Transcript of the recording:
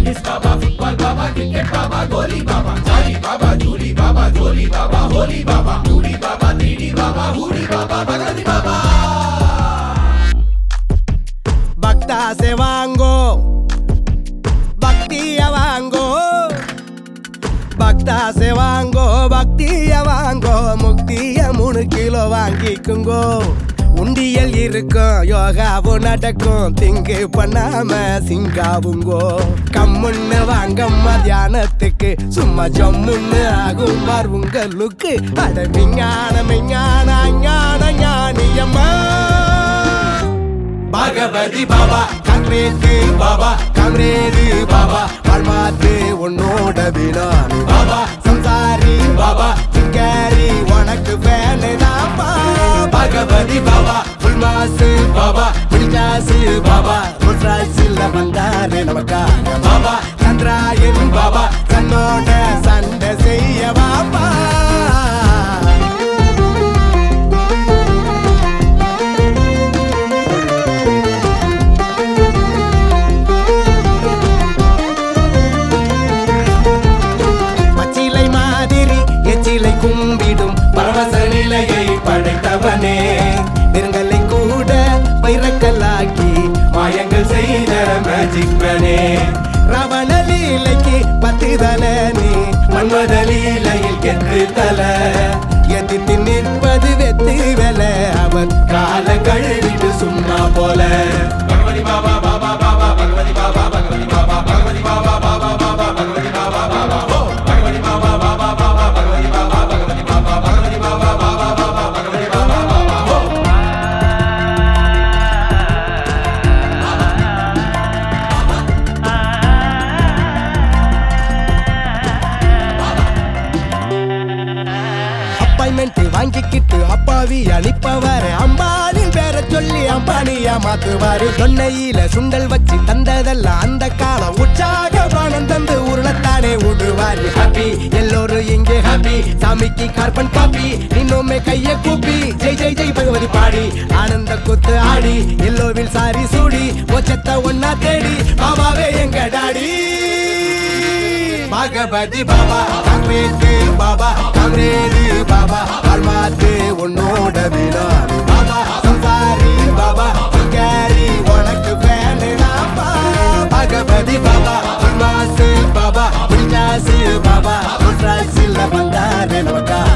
tennis Baba football Baba cricket Baba கோலி Baba jolly Baba Julie Baba ஜோலி Baba Holi Baba two D Baba three D Baba hoodie Baba Bhagavathi Baba பக்தா से வாங்கோ பக்திய வாங்கோ பக்தா से வாங்கோ பக்திய வாங்கோ முக்திய மூணு கிலோ வாங்கிக்குங்கோ உண்டியல் இருக்கும் யோகாவும் நடக்கும் திங்கு பண்ணாம சிங்காவுங்கோ கம்முன்னு வாங்கம்மா தியானத்துக்கு சும்மா ஜம்முன்னு ஆகும் பார் உங்களுக்கு அட விஞ்ஞான விஞ்ஞான ஞான ஞானியம்மா பகவதி பாபா காங்கிரேட்டு பாபா காங்கிரேடு பாபா வாழ்மாத்து உன்னோட வினானி பாபா சம்சாரி பாபா சிங்காரி உனக்கு வேலை தாப்பா பகவதி பாபா ஃபுல் மாசு பாபா பிடிச்சாசு பாபா முட்ராசில் வந்தாரு நமக்காக பாபா சந்திராயன் பாபா தன்னோட சண்டை செய்ய பாப்பா பச்சிலை மாதிரி எச்சிலை கும்பிடும் பரவச நிலையை படைத்தவனே நெருங்கலை கூட பைரக்கல்லாக்கி மாயங்கள் செய்த மேஜிக் மேனே ரவண லீலைக்கு பத்து தல நீ மன்மத லீலையில் கெத்து தல எதிர்த்து நிற்பது வெத்து வெல அவர் கால கழுவிட்டு சும்மா போல பகவதி பாபா பாபா பாபா பகவதி பாபா பகவதி பாபா பகவதி பாபா பாபா பாபா பகவதி பாபா பாபா ஓ பகவதி பாபா பாபா பாபா பகவதி பாபா பகவதி பாபா பகவதி பாபா பாபா பாபா பகவதி பாபா பாபா ஓ அப்பாயின்மெண்ட் வாங்கிக்கிட்டு அப்பாவி அனுப்பவாரு அம்பானின் பேரை சொல்லி அம்பானியா மாத்துவாரு தொன்னையில சுண்டல் வச்சு தந்ததெல்லாம் அந்த காலம் உற்சாக பானம் தந்து உருளத்தானே விடுவாரு ஹாப்பி எல்லோரும் இங்கே ஹாப்பி சாமிக்கு கார்பன் காப்பி இன்னுமே கைய கூப்பி ஜெய் ஜெய் ஜெய் பகவதி பாடி ஆனந்த குத்து ஆடி எல்லோவில் சாரி சூடி மொச்சத்தை ஒன்னா தேடி பாபாவே எங்க டாடி பகவதி பாபா காங்கிரேட்டு பாபா காங்கிரேடு பாபா வாழ்மாத்து உன்னோட வினாடி பாபா சம்சாரி பாபா சிங்காரி உனக்கு வேணுடாப்பா பகவதி பாபா மாசு பாபா பிடிச்சாசு பாபா முட்ராசில் வந்தாரு நமக்கா